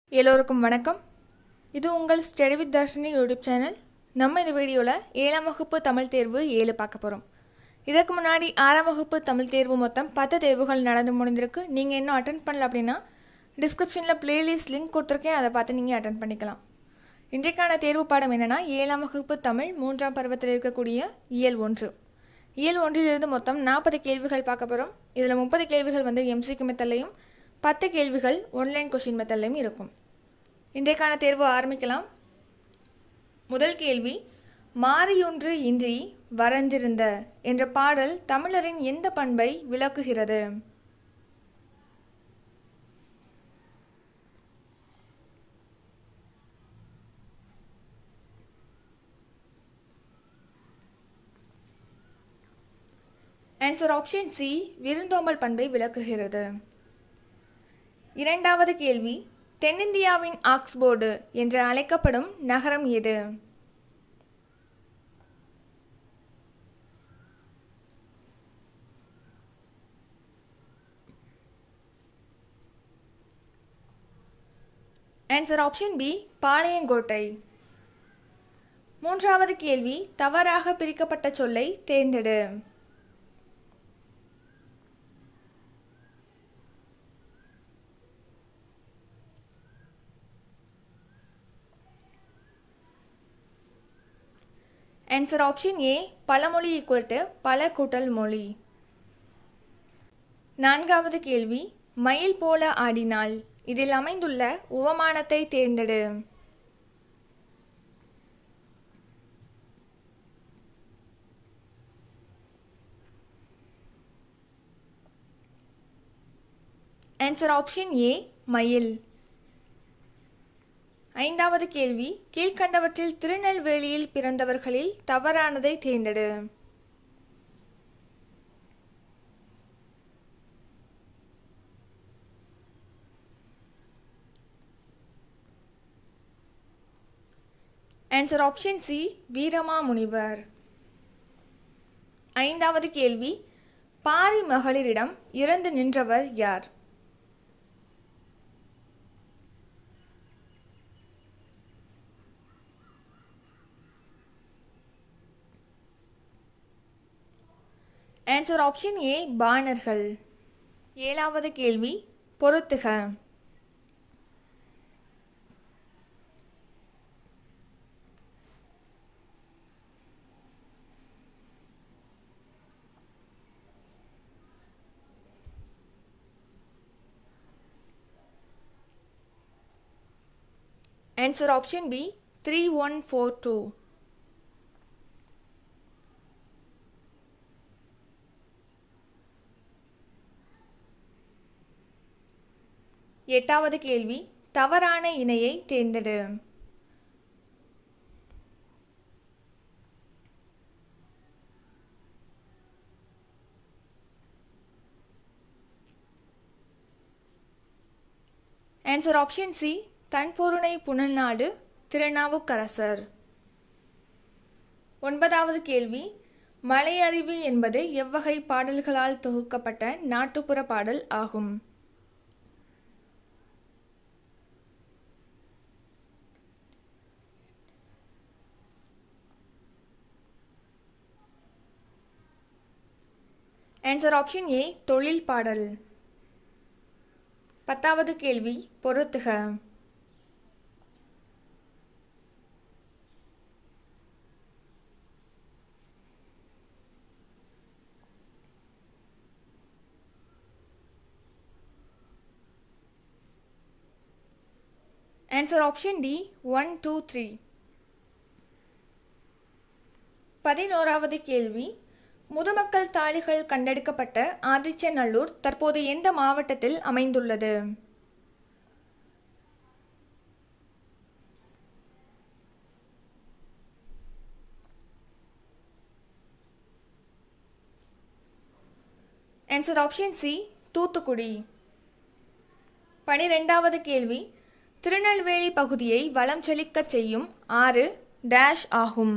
எல்லோருக்கும் வணக்கம் இது உங்கள் study with Dharshini YouTube channel நம்ம இந்த வீடியோவில் ஏழாம் வகுப்பு தமிழ் தேர்வு ஏழு பார்க்க போகிறோம் இதற்கு முன்னாடி ஆறாம் வகுப்பு தமிழ் தேர்வு மொத்தம் பத்து தேர்வுகள் நடந்து முடிந்திருக்கு நீங்கள் இன்னும் அட்டன் பண்ணல அப்படின்னா டிஸ்கிரிப்ஷனில் பிளேலிஸ்ட் லிங்க் கொடுத்துருக்கேன் அதை பார்த்து நீங்கள் அட்டன் பண்ணிக்கலாம் இன்றைக்கான தேர்வு பாடம் என்னென்னா ஏழாம் வகுப்பு தமிழ் மூன்றாம் பருவத்தில் இருக்கக்கூடிய இயல் ஒன்று இயல் ஒன்றிலிருந்து மொத்தம் நாற்பது கேள்விகள் பார்க்க போகிறோம் இதில் முப்பது கேள்விகள் வந்து எம்சிக்கு மெத்தல்லையும் பத்து கேள்விகள் ஒன்லைன் கொஷின் மெத்தல்லையும் இருக்கும் இன்றைக்கான தேர்வு ஆரம்பிக்கலாம் முதல் கேள்வி மாறியொன்று இன்றி வறந்திருந்த என்ற பாடல் தமிழரின் எந்த பண்பை விளக்குகிறது ஆன்சர் ஆப்ஷன் சி விருந்தோம்பல் பண்பை விளக்குகிறது இரண்டாவது கேள்வி தென்னிந்தியாவின் ஆக்ஸ்போர்டு என்று அழைக்கப்படும் நகரம் எது ஆன்சர் ஆப்ஷன் பி பாளையங்கோட்டை மூன்றாவது கேள்வி தவறாக பிரிக்கப்பட்ட சொல்லை தேர்ந்தெடு ஆன்சர் ஆப்ஷன் ஏ பழமொழி ஈக்குவல் டு பல கூட்டல் மொழி நான்காவது கேள்வி மயில் போல ஆடினாள் இதில் அமைந்துள்ள உவமானத்தை தேர்ந்தெடு ஆன்சர் ஆப்ஷன் ஏ மயில் ஐந்தாவது கேள்வி கீழ்கண்டவற்றில் திருநெல்வேலியில் பிறந்தவர்களில் தவறானதை தேர்ந்தெடு answer option C Veeramamunivar ஐந்தாவது கேள்வி பாரி மகளிரிடம் இறந்து நின்றவர் யார் ஆன்சர் ஆப்ஷன் ஏ பாணர்கள் ஏழாவது கேள்வி பொருத்துக answer option B three one four two எட்டாவது கேள்வி தவறான இணையை தேர்ந்தெடு ஆன்சர் ஆப்ஷன் சி தன்பொருணை புனல்நாடு திருநாவுக்கரசர் ஒன்பதாவது கேள்வி மலையறிவு என்பது எவ்வகை பாடல்களால் தொகுக்கப்பட்ட நாட்டுப்புற பாடல் ஆகும் ஆன்சர் ஆப்ஷன் ஏ தொழில் பாடல் பத்தாவது கேள்வி பொருத்துக answer option D one two three பதினோராவது கேள்வி முதுமக்கள் தாழிகள் கண்டெடுக்கப்பட்ட ஆதிச்சநல்லூர் தற்போது எந்த மாவட்டத்தில் அமைந்துள்ளது ஆன்சர் ஆப்ஷன் சி தூத்துக்குடி பனிரெண்டாவது கேள்வி திருநெல்வேலி பகுதியை வளம் செழிக்கச் செய்யும் ஆறு டேஷ் ஆகும்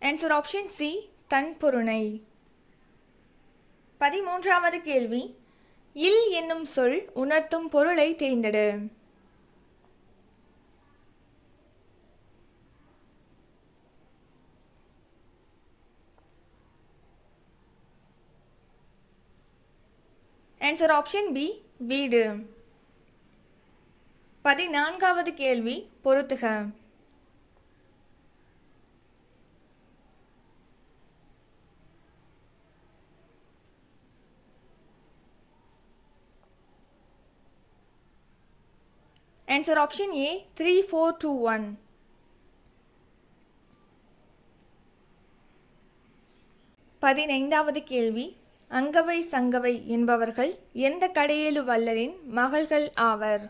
ஆன்சர் ஆப்ஷன் சி தன்பொருணை பதிமூன்றாவது கேள்வி இல் என்னும் சொல் உணர்த்தும் பொருளை தேர்ந்தெடு ஆன்சர் ஆப்ஷன் பி வீடு பதினான்காவது கேள்வி பொறுத்துக answer option A three four two one பதினைந்தாவது கேள்வி அங்கவை சங்கவை என்பவர்கள் எந்த கடையேழு வள்ளலின் மகள்கள் ஆவர்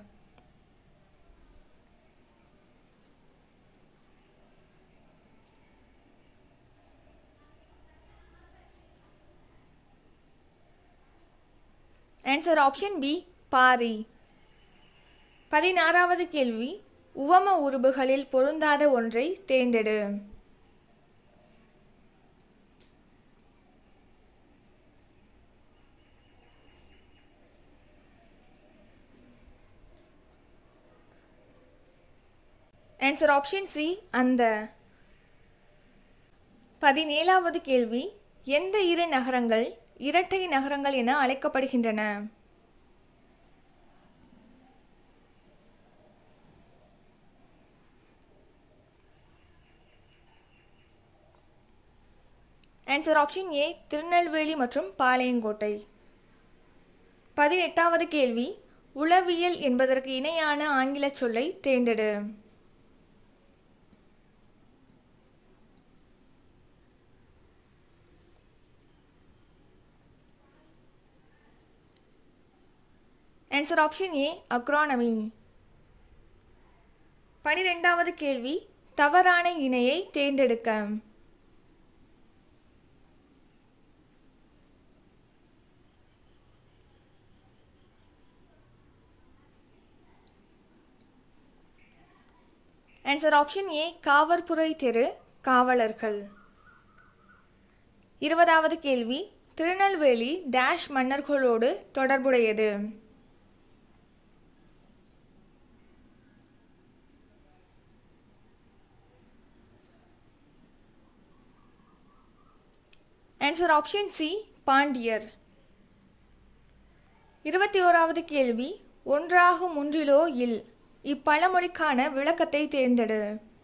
ஆன்சர் ஆப்ஷன் பி பாரி பதினாறாவது கேள்வி உவம உருபுகளில் பொருந்தாத ஒன்றை தேர்ந்தெடு ஆன்சர் ஆப்ஷன் சி அந்த பதினேழாவது கேள்வி எந்த இரு நகரங்கள் இரட்டை நகரங்கள் என அழைக்கப்படுகின்றன ஆன்சர் ஆப்ஷன் ஏ திருநெல்வேலி மற்றும் பாளையங்கோட்டை பதினெட்டாவது கேள்வி உளவியல் என்பதற்கு இணையான ஆங்கில சொல்லை தேர்ந்தெடு ஆன்சர் ஆப்ஷன் ஏ அக்ரானமி பனிரெண்டாவது கேள்வி தவறான இணையை தேர்ந்தெடுக்க ஆன்சர் ஆப்ஷன் ஏ காவற்புரை தெரு காவலர்கள் இருபதாவது கேள்வி திருநெல்வேலி டேஷ் மன்னர்களோடு தொடர்புடையது ஆன்சர் ஆப்ஷன் சி பாண்டியர் இருபத்தி ஓராவது கேள்வி ஒன்றாகும் ஒன்றிலோ இல் இப்பழமொழிக்கான விளக்கத்தை தேர்ந்தெடு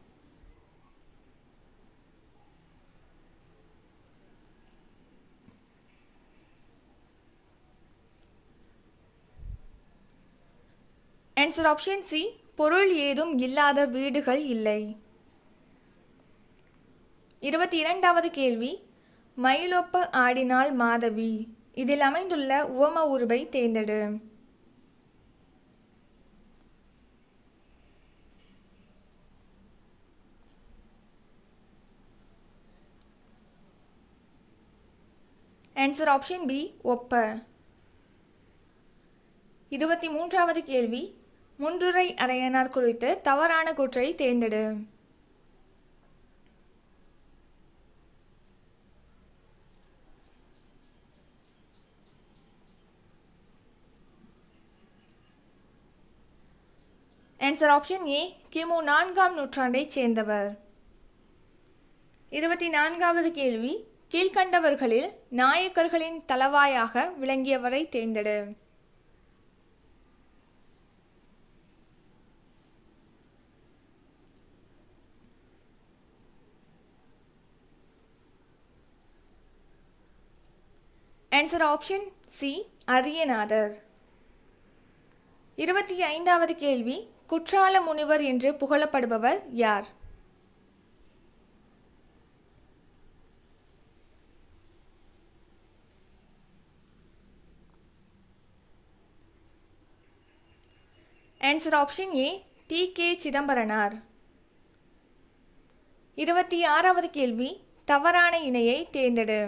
ஆன்சர் ஆப்ஷன் சி பொருள் ஏதும் இல்லாத வீடுகள் இல்லை இருபத்தி இரண்டாவது கேள்வி மயிலொப்ப ஆடினாள் மாதவி இதில் அமைந்துள்ள உவம உருவை தேர்ந்தெடு ஆன்சர் ஆப்ஷன் பி ஒப்ப இருபத்தி மூன்றாவது கேள்வி முன்றுரை அரையனார் குறித்து தவறான கூற்றை தேர்ந்தெடு ஆன்சர் ஆப்ஷன் ஏ கிமு நான்காம் நூற்றாண்டைச் சேர்ந்தவர் இருபத்தி நான்காவது கேள்வி கீழ்கண்டவர்களில் நாயக்கர்களின் தளவாயாக விளங்கியவரை தேர்ந்தெடு ஆன்சர் ஆப்ஷன் சி அரியநாதர் இருபத்தி ஐந்தாவது கேள்வி குற்றால முனிவர் என்று புகழப்படுபவர் யார் answer option A T K Chidambaranar இருபத்தி ஆறாவது கேள்வி தவறான இணையை தேர்ந்தெடு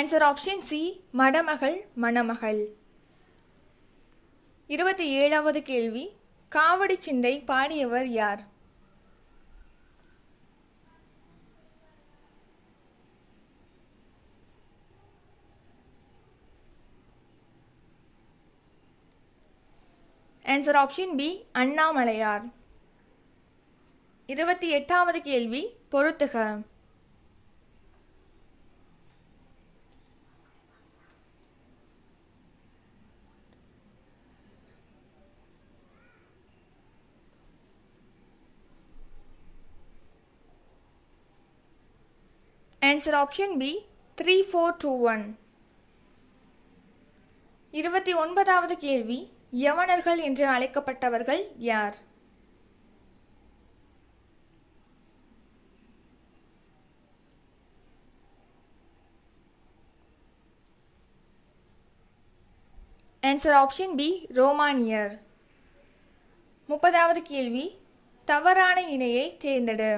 ஆன்சர் ஆப்ஷன் சி மடமகள் மணமகள் இருபத்தி ஏழாவது கேள்வி காவடி சிந்தை பாடியவர் யார் ஆன்சர் ஆப்ஷன் பி அண்ணாமலையார் இருபத்தி எட்டாவது கேள்வி பொறுத்துக answer option B three four two one இருபத்தி ஒன்பதாவது கேள்வி யவனர்கள் என்று அழைக்கப்பட்டவர்கள் யார் ஆன்சர் ஆப்ஷன் பி ரோமானியர் முப்பதாவது கேள்வி தவறான இணையை தேர்ந்தெடு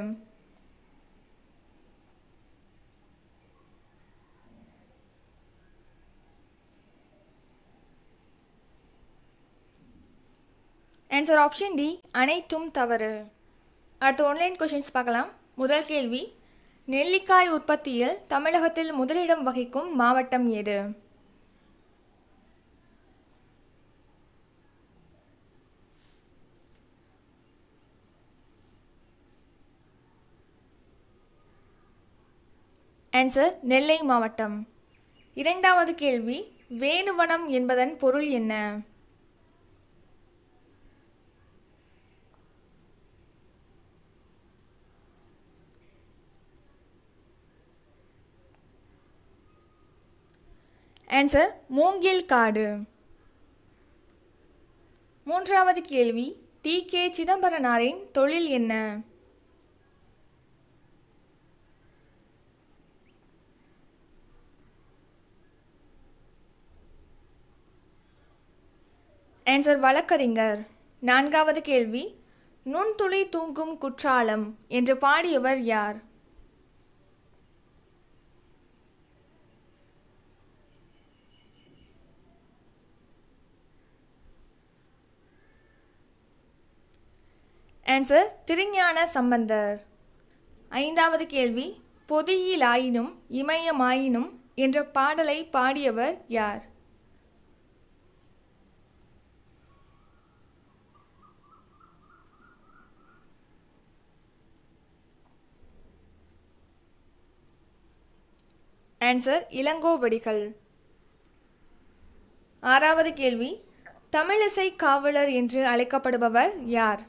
ஆன்சர் ஆப்ஷன் டி அனைத்தும் தவறு அடுத்த ஆன்லைன் கொஷின்ஸ் பார்க்கலாம் முதல் கேள்வி நெல்லிக்காய் உற்பத்தியில் தமிழகத்தில் முதலிடம் வகிக்கும் மாவட்டம் எது ஆன்சர் நெல்லை மாவட்டம் இரண்டாவது கேள்வி வேணுவனம் என்பதன் பொருள் என்ன ஆன்சர் மூங்கில் காடு மூன்றாவது கேள்வி டி கே சிதம்பரனாரின் தொழில் என்ன ஆன்சர் வழக்கறிஞர் நான்காவது கேள்வி நுண்துளி தூங்கும் குற்றாலம் என்று பாடியவர் யார் ஆன்சர் திருஞான சம்பந்தர் ஐந்தாவது கேள்வி பொதியிலாயினும் இமயமாயினும் என்ற பாடலை பாடியவர் யார் ஆன்சர் இளங்கோவடிகள் ஆறாவது கேள்வி தமிழிசை காவலர் என்று அழைக்கப்படுபவர் யார்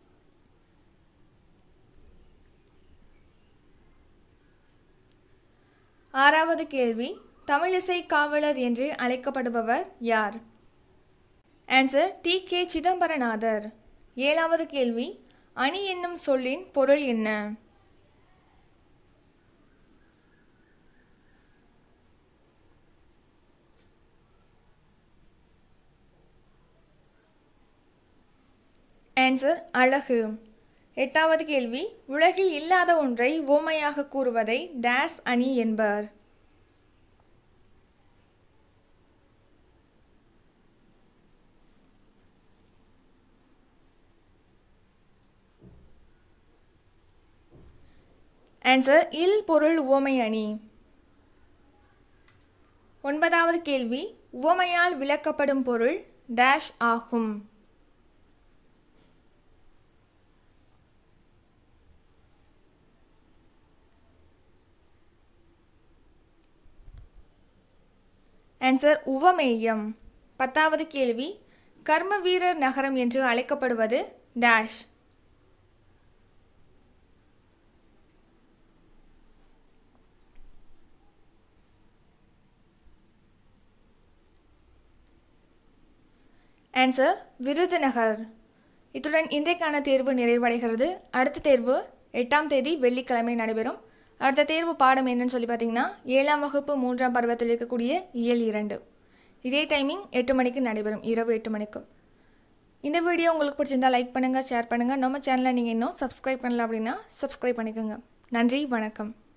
ஆறாவது கேள்வி தமிழிசை காவலர் என்று அழைக்கப்படுபவர் யார் ஆன்சர் டி கே சிதம்பரநாதர் ஏழாவது கேள்வி அணி என்னும் சொல்லின் பொருள் என்ன ஆன்சர் அழகு எட்டாவது கேள்வி உலகில் இல்லாத ஒன்றை ஓமையாக கூறுவதை டேஸ் அணி என்பர் ஆன்சர் இல் பொருள் உவமை அணி ஒன்பதாவது கேள்வி உவமையால் விளக்கப்படும் பொருள் டேஷ் ஆகும் ஆன்சர் உவமேயம் பத்தாவது கேள்வி கர்ம வீரர் நகரம் என்று அழைக்கப்படுவது டேஷ் ஆன்சர் விருதுநகர் இத்துடன் இன்றைக்கான தேர்வு நிறைவடைகிறது அடுத்த தேர்வு எட்டாம் தேதி வெள்ளிக்கிழமை நடைபெறும் அடுத்த தேர்வு பாடம் என்னன்னு சொல்லி பார்த்தீங்கன்னா ஏழாம் வகுப்பு மூன்றாம் பருவத்தில் இருக்கக்கூடிய இயல் இரண்டு இதே டைமிங் எட்டு மணிக்கு நடைபெறும் இரவு எட்டு மணிக்கு இந்த வீடியோ உங்களுக்கு பிடிச்சிருந்தா லைக் பண்ணுங்கள் ஷேர் பண்ணுங்கள் நம்ம சேனலை நீங்கள் இன்னும் சப்ஸ்கிரைப் பண்ணல அப்படின்னா சப்ஸ்கிரைப் பண்ணிக்கோங்க நன்றி வணக்கம்